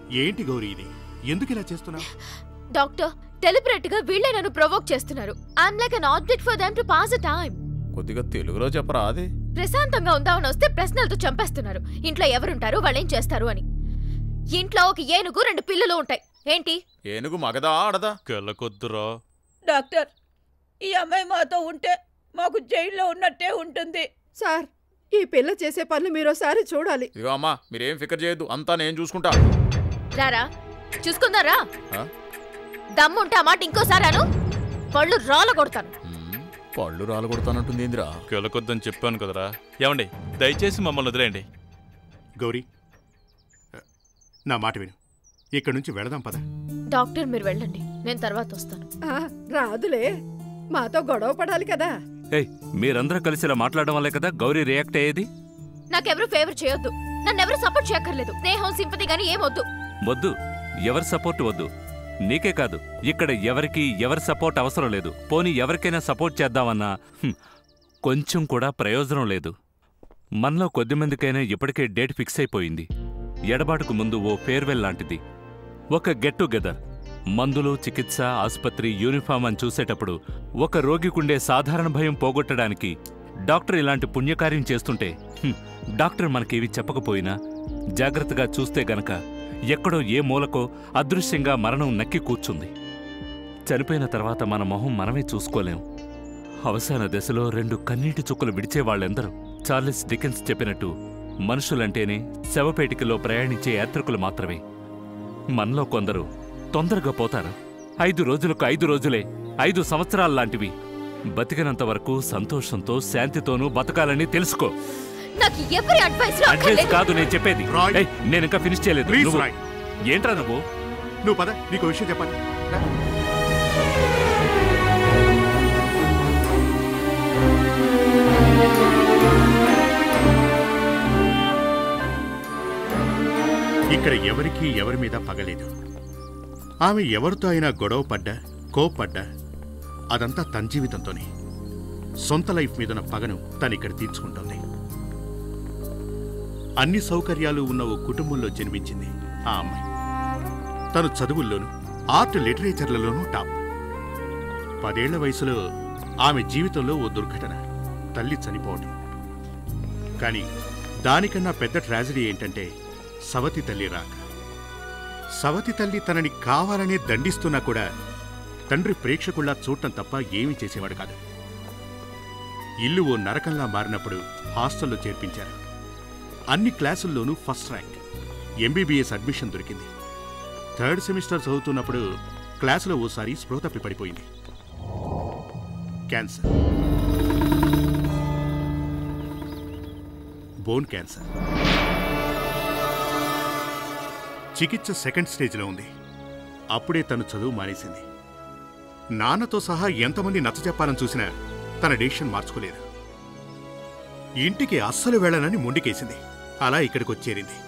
ఏంటి గౌరీ ఇది ఎందుకు ఇలా చేస్తున్నావు డాక్టర్ డెలిబరేట్ గా వీళ్ళే నన్ను ప్రొవోక్ చేస్తున్నారు I'm like an object for them to pass a time కొద్దిగా తెలుగులో చెప్పరా అది ప్రశాంతంగా ఉందామని వస్తే ప్రశ్నలతో చంపేస్తున్నారు ఇంట్లో ఎవరుంటారు వాళ్ళేం చేస్తారు అని ఇంట్లో ఒక ఏనుగు రెండు పిల్లలు ఉంటాయి ఏంటి ఏనుగు మగదా ఆడదా కెళ్ళకొద్దురా డాక్టర్ ఈ అమ్మాయి మాతో ఉంటే మాకు జైల్లో ఉన్నట్టే ఉంటుంది సార్ ఈ పిల్ల చేసే పనులు మీరోసారి చూడాలి ఇదిగో అమ్మా మీరేం ఫికర్ చేయొద్దు అంతా నేను చూసుకుంటా రారా చూసుకుందారా ఆ? దమ్ముంటే ఆ మాట ఇంకోసారి అను పళ్ళు రాళ్ళ కొడతాను మ్మ్, పళ్ళు రాలు కొడతానంటుంది ఏందిరా కెళ్ళకొద్దని చెప్పాను కదరా ఏమండి దయచేసి మమ్మల్ని వదిలేయండి గౌరీ నా మాట విను ఇక్కడి నుంచి వెళదాం పద డాక్టర్ మీరు వెళ్ళండి నేను తర్వాత వస్తాను ఆ, రాదులే మాతో గొడవ పడాలి కదా ఏయ్ మీరందరూ కలిసి ఇలా మాట్లాడడం వల్లే కదా గౌరీ రియాక్ట్ అయ్యేది నాకెవరు ఫేవర్ చేయొద్దు నన్ను ఎవరు సపోర్ట్ చేయక్కర్లేదు స్నేహం సింపతి గానీ ఏమొద్దు వద్దు ఎవరి సపోర్ట్ వద్దు నీకే కాదు ఇక్కడ ఎవరికి ఎవరి సపోర్ట్ అవసరం లేదు పోనీ ఎవరికైనా సపోర్ట్ చేద్దామన్నా హ్మ్, కొంచెం కూడా ప్రయోజనం లేదు మనలో కొద్దిమందికైనా ఇప్పటికే డేట్ ఫిక్స్ అయిపోయింది ఎడబాటుకు ముందు ఓ ఫేర్వెల్ లాంటిది ఒక గెట్ టుగెదర్ మందులు చికిత్స ఆసుపత్రి యూనిఫామ్ అని చూసేటప్పుడు ఒక రోగికుండే సాధారణ భయం పోగొట్టడానికి డాక్టర్ ఇలాంటి పుణ్యకార్యం చేస్తుంటే హ్మ్, డాక్టర్ మనకేవి చెప్పకపోయినా జాగ్రత్తగా చూస్తే గనక ఎక్కడో ఏ మూలకో అదృశ్యంగా మరణం నక్కి కూర్చుంది చనిపోయిన తర్వాత మన మొహం మనమే చూసుకోలేం అవసాన దశలో రెండు కన్నీటి చుక్కలు విడిచేవాళ్ళెందరూ చార్లెస్ డికెన్స్ చెప్పినట్టు మనుషులంటేనే శవపేటికలో ప్రయాణించే యాత్రికులు మాత్రమే మనలో కొందరు తొందరగా పోతారు ఐదు రోజులకు ఐదు రోజులే ఐదు సంవత్సరాల్లాంటివి బతికినంత వరకు సంతోషంతో శాంతితోనూ బతకాలని తెలుసుకో నాకు ఎవరి అడ్వైస్ అడ్వైస్ కాదు నేను చెప్పేది రాయ్. ఏయ్, నేను ఇంకా ఫినిష్ చేయలేదు ప్లీజ్ నువ్వు- రాయ్ ఏంట్రా నువ్వు నువ్వు పద నీకు విషయం చెప్పాలి రా. ఇక్కడ ఎవరికీ ఎవరి మీద పగలేదు ఆమె ఎవరితో అయినా గొడవ పడ్డా కోప్పడ్డా అదంతా తన జీవితంతోనే సొంత లైఫ్ మీదన పగను తనిక్కడ తీర్చుకుంటోంది అన్ని సౌకర్యాలు ఉన్న ఓ కుటుంబంలో జన్మించింది ఆ అమ్మాయి తను చదువుల్లోనూ ఆర్ట్ లిటరేచర్లలోనూ టాప్ పదేళ్ల వయసులో ఆమె జీవితంలో ఓ దుర్ఘటన తల్లి చనిపోవడం కానీ దానికన్నా పెద్ద ట్రాజడీ ఏంటంటే సవతి తల్లి రాక సవతి తల్లి తనని కావాలనే దండిస్తున్నా కూడా తండ్రి ప్రేక్షకుల్లా చూడటం తప్ప ఏమీ చేసేవాడు కాదు ఇల్లు ఓ నరకంలా మారినప్పుడు హాస్టల్లో చేర్పించారు అన్ని క్లాసుల్లోనూ ఫస్ట్ ర్యాంక్ ఎంబీబీఎస్ అడ్మిషన్ దొరికింది థర్డ్ సెమిస్టర్ చదువుతున్నప్పుడు క్లాసులో ఓసారి స్పృహ తప్పి పడిపోయింది క్యాన్సర్ బోన్ క్యాన్సర్ చికిత్స సెకండ్ స్టేజ్లో ఉంది అప్పుడే తను చదువు మానేసింది నాన్నతో సహా ఎంతమంది నచ్చజెప్పాలని చూసినా తన డెసిషన్ మార్చుకోలేదు ఇంటికి అస్సలు వెళ్ళనని మొండికేసింది అలా ఇక్కడికి వచ్చేరింది